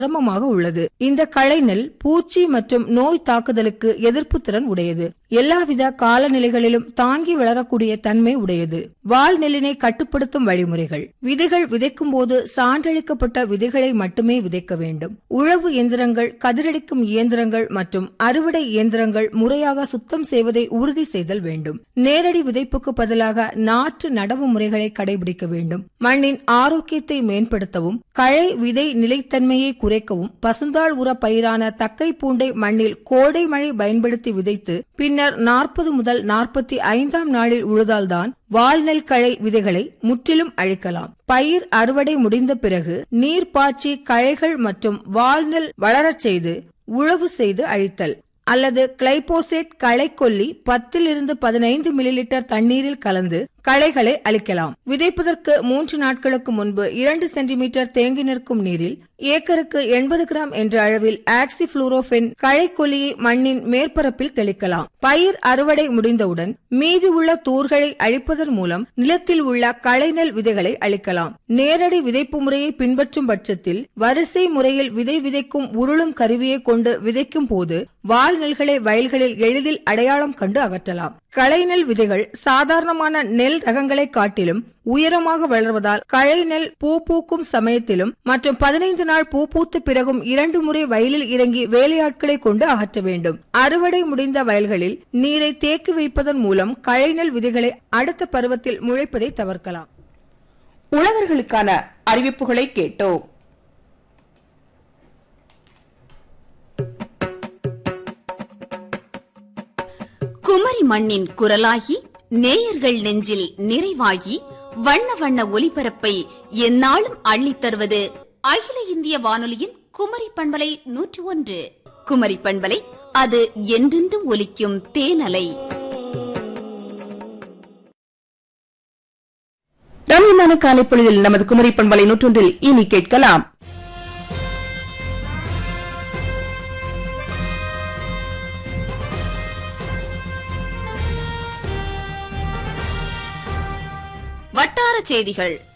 சிரமமாக உள்ளது இந்த களைநெல் பூச்சி மற்றும் நோய் தாக்குதலுக்கு எதிர்ப்பு திறன் உடையது எல்லாவித காலநிலைகளிலும் தாங்கி வளரக்கூடிய தன்மை உடையது வால் நெல்லினை கட்டுப்படுத்தும் வழிமுறைகள் விதைகள் விதைக்கும் போது சான்றளிக்கப்பட்ட விதைகளை மட்டுமே விதைக்க வேண்டும் உழவு இயந்திரங்கள் கதிரடிக்கும் இயந்திரங்கள் மற்றும் அறுவடை இயந்திரங்கள் முறையாக சுத்தம் செய்வதை உறுதி செய்தல் வேண்டும் நேரடி விதைப்புக்கு பதிலாக நாற்று நடவு முறைகளை கடைபிடிக்க வேண்டும் மண்ணின் ஆரோக்கியத்தை மேம்படுத்தவும் களை விதை நிலைத்தன்மையை குறைக்கவும் பசுந்தாள் உர பயிரான தக்கை பூண்டை மண்ணில் கோடை மழை பயன்படுத்தி விதைத்து பின்னர் நாற்பது முதல் நாற்பத்தி ஐந்தாம் நாளில் உழுதால்தான் வால்நெல் களை விதைகளை முற்றிலும் அழிக்கலாம் பயிர் அறுவடை முடிந்த பிறகு நீர் பாய்ச்சி களைகள் மற்றும் வால்நெல் வளரச் செய்து உழவு செய்து அழித்தல் அல்லது கிளைபோசேட் களைக்கொல்லி பத்திலிருந்து பதினைந்து மில்லிலிட்டர் தண்ணீரில் கலந்து களைகளை அழிக்கலாம் விதைப்பதற்கு மூன்று நாட்களுக்கு முன்பு இரண்டு சென்டிமீட்டர் தேங்கி நிற்கும் நீரில் ஏக்கருக்கு எண்பது கிராம் என்ற அளவில் ஆக்சி புளூரோபென் களைக்கொல்லியை மண்ணின் மேற்பரப்பில் தெளிக்கலாம் பயிர் அறுவடை முடிந்தவுடன் மீதி உள்ள தூர்களை அழிப்பதன் மூலம் நிலத்தில் உள்ள களைநெல் விதைகளை அழிக்கலாம் நேரடி விதைப்பு முறையை பின்பற்றும் பட்சத்தில் வரிசை முறையில் விதை விதைக்கும் உருளும் கருவியை கொண்டு விதைக்கும் போது வால் நெல்களை வயல்களில் எளிதில் அடையாளம் கண்டு அகற்றலாம் களைநெல் விதைகள் சாதாரணமான நெல் ரகங்களை காட்டிலும் உயரமாக வளர்வதால் களைநெல் பூ பூக்கும் சமயத்திலும் மற்றும் பதினைந்து நாள் பூ பூத்த பிறகும் இரண்டு முறை வயலில் இறங்கி வேலையாட்களை கொண்டு அகற்ற வேண்டும் அறுவடை முடிந்த வயல்களில் நீரை தேக்கி வைப்பதன் மூலம் களைநெல் விதைகளை அடுத்த பருவத்தில் முளைப்பதை தவிர்க்கலாம் உழவர்களுக்கான அறிவிப்புகளை கேட்டோம் குமரி மண்ணின் குரலாகி நேயர்கள் நெஞ்சில் நிறைவாகி வண்ண வண்ண ஒலிபரப்பை எந்நாளும் அள்ளித் தருவது அகில இந்திய வானொலியின் குமரி பண்பலை நூற்றி ஒன்று குமரி பண்பலை அது என்றென்றும் ஒலிக்கும் தேனலை ரம்யமான காலை பொழுதில் நமது குமரி பண்பலை நூற்றொன்றில் இனி கேட்கலாம் வட்டார செய்திகள்